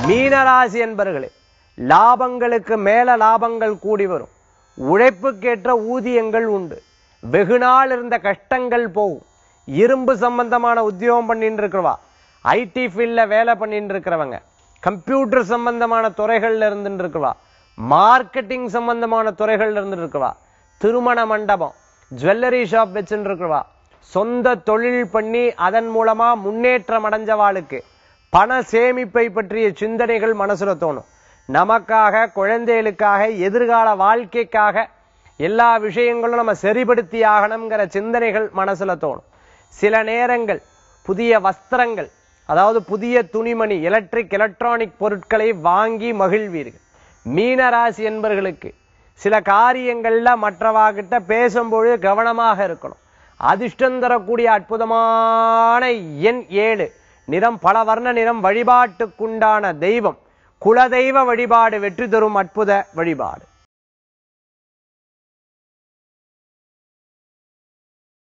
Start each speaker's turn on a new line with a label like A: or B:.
A: மீனராசி என்பர்களே லாபங்களுக்கு மேல லாபங்கள் கூடி வரும் உழைப்புக்கேற்ற ஊதியங்கள் உண்டு வெகு நாள் இருந்த கஷ்டங்கள் போகும் இரும்பு சம்பந்தமான உத்தியோகம் பண்ணிட்டு இருக்கிறவா ஐடி ஃபீல்ட்ல வேலை பண்ணிட்டு இருக்கிறவங்க கம்ப்யூட்டர் சம்பந்தமான துறைகள்ல இருந்துட்டு இருக்கிறவா மார்க்கெட்டிங் சம்பந்தமான துறைகள்ல இருந்துட்டு இருக்கிறவா திருமண மண்டபம் ஜுவல்லரி ஷாப் வச்சுட்டு இருக்கிறவா சொந்த தொழில் பண்ணி அதன் மூலமா முன்னேற்றம் அடைஞ்சவாளுக்கு பண சேமிப்பை பற்றிய சிந்தனைகள் மனசுல தோணும் நமக்காக குழந்தைகளுக்காக எதிர்கால வாழ்க்கைக்காக எல்லா விஷயங்களும் நம்ம சரிபடுத்தி ஆகணுங்கிற சிந்தனைகள் மனசுல தோணும் சில நேரங்கள் புதிய வஸ்திரங்கள் அதாவது புதிய துணிமணி எலக்ட்ரிக் எலக்ட்ரானிக் பொருட்களை வாங்கி மகிழ்வீர்கள் மீனராசி என்பர்களுக்கு சில காரியங்கள்ல மற்றவாகிட்ட பேசும்பொழுது கவனமாக இருக்கணும் அதிர்ஷ்டம் தரக்கூடிய அற்புதமான எண் ஏழு நிறம் பல வர்ண நிறம் வழிபாட்டுக்குண்டான தெய்வம் குலதெய்வ வழிபாடு வெற்றி தரும் அற்புத வழிபாடு